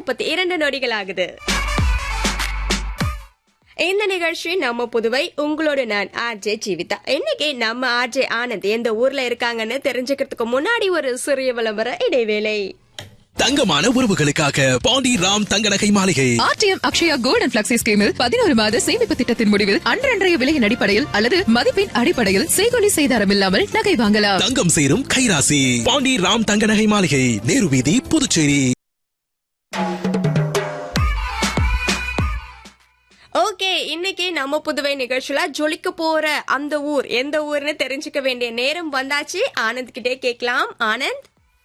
முப்பத்தி இரண்டு நொடிகள் ஆகுது இந்த நிகழ்ச்சி நம்ம புதுவை உங்களோட நான் ஆர்ஜே ஜீவிதா இன்னைக்கு நம்ம ஆர்ஜே ஆனந்த் எந்த ஊர்ல இருக்காங்கன்னு தெரிஞ்சுக்கிறதுக்கு முன்னாடி ஒரு சிறிய விளம்பர இடைவேளை தங்கமான உறவுகளுக்காக பாண்டி ராம் தங்க நகை மாளிகை RTM Akshaya gold and flexi ஸ்கீமில் பதினோரு மாத சேமிப்பு திட்டத்தின் முடிவில் அன்றன்றைய விலையின் அடிப்படையில் அல்லது மதிப்பின் அடிப்படையில் செய்கொலி செய்தாரம் இல்லாமல் நகை வாங்கலாம் தங்கம் சேரும் கைராசி பாண்டி ராம் தங்க நகை மாளிகை நேரு வீதி புதுச்சேரி ஓகே இன்னைக்கு நம்ம புதுவை நிகழ்ச்சியில ஜொலிக்க போற அந்த ஊர் எந்த ஊர்னு தெரிஞ்சுக்க வேண்டிய நேரம் வந்தாச்சு ஆனந்த் கிட்டே கேட்கலாம் ஆனந்த்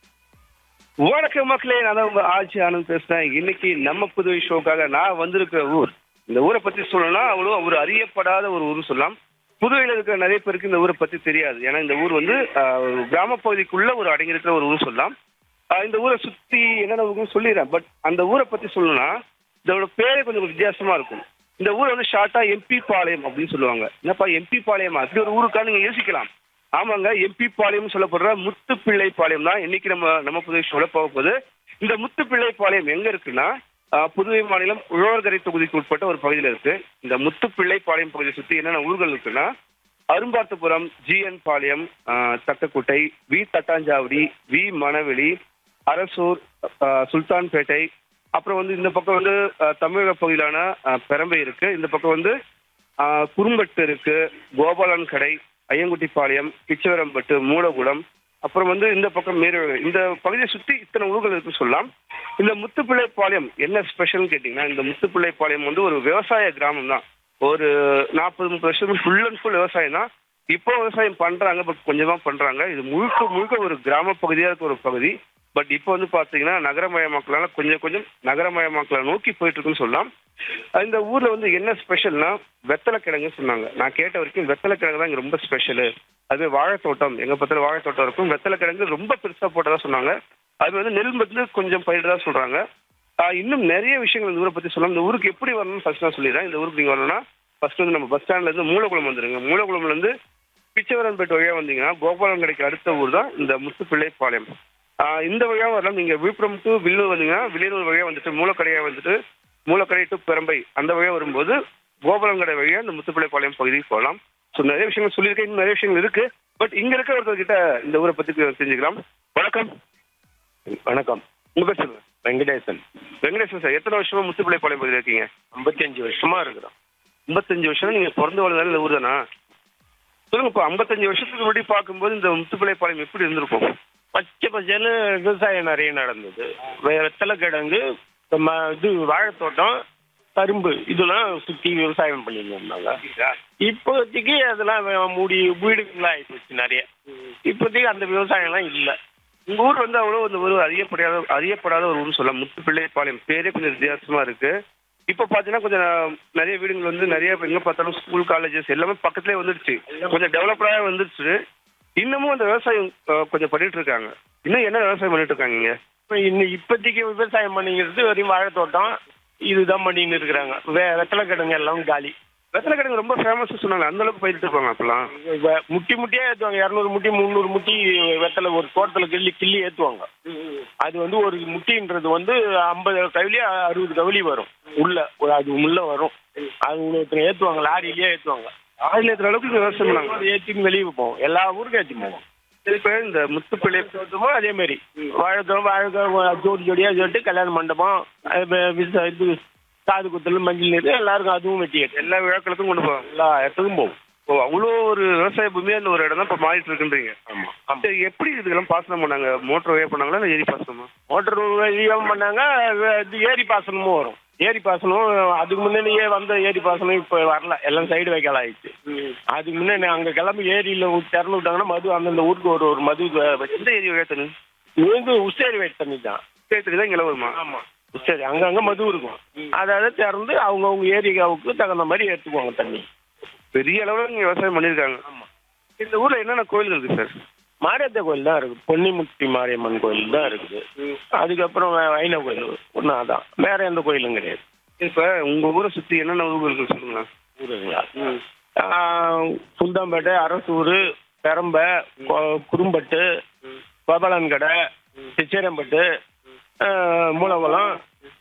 வணக்கம் மக்களே நான் தான் உங்க ஆட்சி ஆனந்த் பேசுறேன் இன்னைக்கு நம்ம புதுவை ஷோக்காக நான் வந்திருக்கிற ஊர் இந்த ஊரை பத்தி சொல்லணும்னா அவ்வளோ ஒரு அறியப்படாத ஒரு ஊர் சொல்லலாம் புதுவையில் இருக்கிற நிறைய பேருக்கு இந்த ஊரை பத்தி தெரியாது ஏன்னா இந்த ஊர் வந்து ஆஹ், ஒரு கிராமப்பகுதிக்குள்ள ஒரு அடங்கியிருக்கிற ஒரு ஊர் சொல்லலாம் ஆஹ், இந்த ஊரை சுத்தி என்னென்ன ஊருன்னு சொல்லிடுறேன் பட் அந்த ஊரை பத்தி சொல்லணும்னா இதோட பேரே கொஞ்சம் வித்தியாசமா இருக்கும் இந்த ஊரை வந்து ஷார்ட்டா எம்பி பாளையம் அப்படின்னு சொல்லுவாங்க என்னப்பா எம்பி பாளையமா இப்படி ஒரு ஊருக்கா நீங்க யோசிக்கலாம் ஆமாங்க எம்பி பாளையம் சொல்லப்படுற முத்துப்பிள்ளை பாளையம் தான் இன்னைக்கு நம்ம நம்ம புதுவை ஷோல போக போகுது இந்த முத்துப்பிள்ளை பாளையம் எங்க இருக்குன்னா ஆஹ், புதுவை மாநிலம் உழவர்கரை தொகுதிக்கு உட்பட்ட ஒரு பகுதியில் இருக்கு இந்த முத்துப்பிள்ளை பாளையம் பகுதியை சுத்தி என்னென்ன ஊர்கள் இருக்குன்னா அரும்பார்த்தபுரம் ஜிஎன் பாளையம் ஆஹ், தக்கக்குட்டை வி தட்டாஞ்சாவடி வி மணவெளி அரசூர் ஆஹ், சுல்தான்பேட்டை அப்புறம் வந்து இந்த பக்கம் வந்து ஆஹ், தமிழக பகுதியிலான ஆஹ், பெரம்பை இருக்கு இந்த பக்கம் வந்து ஆஹ், குறும்பட்டு இருக்கு கோபாலன் கடை ஐயங்குட்டிப்பாளையம் கிச்சவரம்பட்டு மூலகுளம் அப்புறம் வந்து இந்த பக்கம் மேரு இந்த பகுதியை சுத்தி இத்தனை ஊர்கள் இருக்கு சொல்லலாம் இந்த முத்துப்பிள்ளை பாளையம் என்ன ஸ்பெஷல்னு கேட்டிங்கன்னா இந்த முத்துப்பிள்ளை பாளையம் வந்து ஒரு விவசாய கிராமம் தான் ஒரு நாற்பது முப்பது வருஷம் ஃபுல் அண்ட் ஃபுல் விவசாயம் தான் இப்போ விவசாயம் பண்றாங்க பட் கொஞ்சமா பண்றாங்க இது முழுக்க முழுக்க ஒரு கிராம பகுதியா இருக்க ஒரு பகுதி பட் இப்போ வந்து பாத்தீங்கன்னா நகரமயமாக்கலால கொஞ்சம் கொஞ்சம் நகரமயமாக்கலை நோக்கி போயிட்டு இருக்குன்னு சொல்லலாம் இந்த ஊர்ல வந்து என்ன ஸ்பெஷல்னா வெத்தலை கிழங்கு சொன்னாங்க நான் கேட்ட வரைக்கும் வெத்தலை கிழங்கு தான் இங்க ரொம்ப ஸ்பெஷல் அது வாழைத்தோட்டம் எங்க பக்கத்துல வாழைத்தோட்டம் இருக்கும் வெத்தலை கிழங்கு ரொம்ப பெருசா போட்டதா சொன்னாங்க அது வந்து நெல் வந்து கொஞ்சம் பயிரிடதா சொல்றாங்க ஆஹ் இன்னும் நிறைய விஷயங்கள் இந்த ஊரை பத்தி சொல்லலாம் இந்த ஊருக்கு எப்படி வரணும்னு ஃபர்ஸ்ட் நான் சொல்லிடுறேன் இந்த ஊருக்கு நீங்க வரணும்னா ஃபர்ஸ்ட் வந்து நம்ம பஸ் ஸ்டாண்ட்ல இருந்து மூலகுளம் வந்துருங்க மூலகுளம்ல இருந்து பிச்சவரன்பேட்டை வழியா வந்தீங்கன்னா கோபாலம் கடைக்கு அடுத்த ஊர் தான் இந்த முத்துப்பிள்ளை பாளையம் ஆஹ் இந்த வழியா வரலாம் நீங்க விழுப்புரம் டு வில்லூர் வந்தீங்கன்னா வில்லியனூர் வழியா வந்துட்டு மூலக்கடையா வந்துட்டு மூலக்கடை டு பெரம்பை அந்த வழியா வரும்போது கோபாலங்கடை வழியா இந்த முத்துப்பிள்ளை பாளையம் பகுதிக்கு போகலாம் ஸோ நிறைய விஷயங்கள் சொல்லியிருக்கேன் இன்னும் நிறைய விஷயங்கள் இருக்கு பட் இங்க இருக்க ஒருத்தர்கிட்ட இந்த ஊரை பத்தி தெரிஞ்சுக்கலாம் வணக்கம் வணக்கம் உங்க பேர் சொல்லுங்க வெங்கடேசன் வெங்கடேசன் சார் எத்தனை வருஷமா முத்துப்பிள்ளை பாளையம் பகுதியில் இருக்கீங்க ஐம்பத்தஞ்சு வருஷமா இருக்கிறோம் ஐம்பத்தஞ்சு வருஷம் நீங்க பிறந்து வளர்ந்தாலும் இந்த ஊர் தானா சொல்லுங்க இப்போ ஐம்பத்தஞ்சு வருஷத்துக்கு முன்னாடி பார்க்கும்போது இந்த முத்துப்பிள்ளை பாளையம் எப்படி இருந்திருக்கும் பச்சை பச்சைன்னு விவசாயம் நிறைய நடந்தது வெ- வெத்தலை கிழங்கு ம- இது வாழைத்தோட்டம் கரும்பு இதெல்லாம் சுத்தி விவசாயம் பண்ணிட்டு இருந்தாங்க இப்போதைக்கு அதெல்லாம் வே- மூடி வீடுகளா ஆயிப்போச்சு நிறைய இப்போதைக்கு அந்த விவசாயம்லாம் இல்லை உங்க ஊர் வந்து அவ்வளோ இந்த ஒரு அறியப்படாத அறியப்படாத ஒரு ஊர் சொல்லலாம் முத்துப்பிள்ளை பாளையம் பேரே கொஞ்சம் வித்தியாசமா இருக்கு இப்போ பார்த்தீங்கன்னா கொஞ்சம் நிறைய வீடுகள் வந்து நிறைய எங்க பார்த்தாலும் ஸ்கூல் காலேஜஸ் எல்லாமே பக்கத்துலேயே வந்துடுச்சு கொஞ்சம் டெவலப்டாக வந்துடுச்சு இன்னமும் அந்த விவசாயம் அஹ், கொஞ்சம் பண்ணிட்டு இருக்காங்க இன்னும் என்ன விவசாயம் பண்ணிட்டு இருக்காங்க இங்க இப்போ இன்னும் இப்போதைக்கு விவசாயம் பண்ணிக்கிறது வெறும் வாழைத்தோட்டம் இதுதான் பண்ணின்னு இருக்கிறாங்க வே வெத்தலை கிழங்கு எல்லாம் காலி வெத்தலை கிழங்கு ரொம்ப ஃபேமஸ் சொன்னாங்க அந்த அளவுக்கு பயிரிட்டு இருப்பாங்க அப்பெல்லாம் வ- முட்டி முட்டியா ஏத்துவாங்க இரநூறு முட்டி முந்நூறு முட்டி வெத்தலை ஒரு தோட்டத்துல கிள்ளி கிள்ளி ஏத்துவாங்க அது வந்து ஒரு முட்டின்றது வந்து ஐம்பது கவிலி அறுபது கவிலி வரும் உள்ள ஒரு அது உள்ள வரும் அது ஒருத்தர் ஏத்துவாங்க லாரியிலேயே ஏத்துவாங்க ஆயில் ஏற்றுற அளவுக்கு இங்க விவசாயம் பண்ணாங்க அது ஏத்தின்னு வெளியே போவோம் எல்லா ஊருக்கும் ஏற்றி போவோம் சரி, இப்ப இந்த முத்துப்பிள்ளை தோட்டமோ அதே மாதிரி வாழைத்தோம் வாழை ஜோடி ஜோடியா சொல்லிட்டு கல்யாண மண்டபம் அது வி- விச- இது காது குத்தல் மஞ்சள் நீர் எல்லாருக்கும் அதுவும் வெட்டி ஏற்று எல்லா விழாக்களுக்கும் கொண்டு போவாங்க எல்லா இடத்துக்கும் போகும் ஓ அவ்வளோ ஒரு விவசாய பூமியா இந்த ஒரு இடம் தான் இப்போ மாறிட்டு இருக்குன்றீங்க ஆமா சரி எப்படி இதுக்கெல்லாம் பாசனம் பண்ணாங்க மோட்டர் வழியா பண்ணாங்களா இல்லை ஏரி பாசனமா மோட்டர் வழியாகவும் பண்ணாங்க வே- இது ஏரி பாசனமும் வரும் ஏரி பாசனம் அதுக்கு முன்னாடியே வந்த ஏரி பாசனம் இப்போ வரல எல்லாம் சைடு வைக்கல ஆயிடுச்சு அதுக்கு முன்னாடி அங்கே கிளம்பி ஏரியில் திறந்து விட்டாங்கன்னா மது அந்தந்த ஊருக்கு ஒரு ஒரு மது வ- வச்சு எந்த ஏரி வழியா தண்ணி இது வந்து உச்சேரி வெயிட் தண்ணி தான் சரி தண்ணி தான் இங்கே வருமா ஆமாம் உச்சேரி அங்கங்கே மது இருக்கும் அதாவது திறந்து அவங்கவுங்க ஏரியாவுக்கு தகுந்த மாதிரி எடுத்துக்குவாங்க தண்ணி பெரிய அளவில் இங்கே விவசாயம் பண்ணியிருக்காங்க இந்த ஊரில் என்னென்ன கோயில் இருக்கு சார் மாரியத்த கோயில் தான் இருக்குது பொன்னிமுக்தி மாரியம்மன் கோயில் தான் இருக்குது அதுக்கப்புறம் வை- வைணவ கோயில் ஒன்றா தான் வேற எந்த கோயிலும் கிடையாது இப்போ உங்கள் ஊரை சுற்றி என்னென்ன ஊர்கள் இருக்கு சொல்லுங்களேன் ஊருங்களா ஆஹ் சுல்தான்பேட்டை அரசூர் பெரம்பை கொ- குறும்பட்டு கோபாலன்கடை சிச்சேரம்பட்டு ஆஹ் மூலகுளம்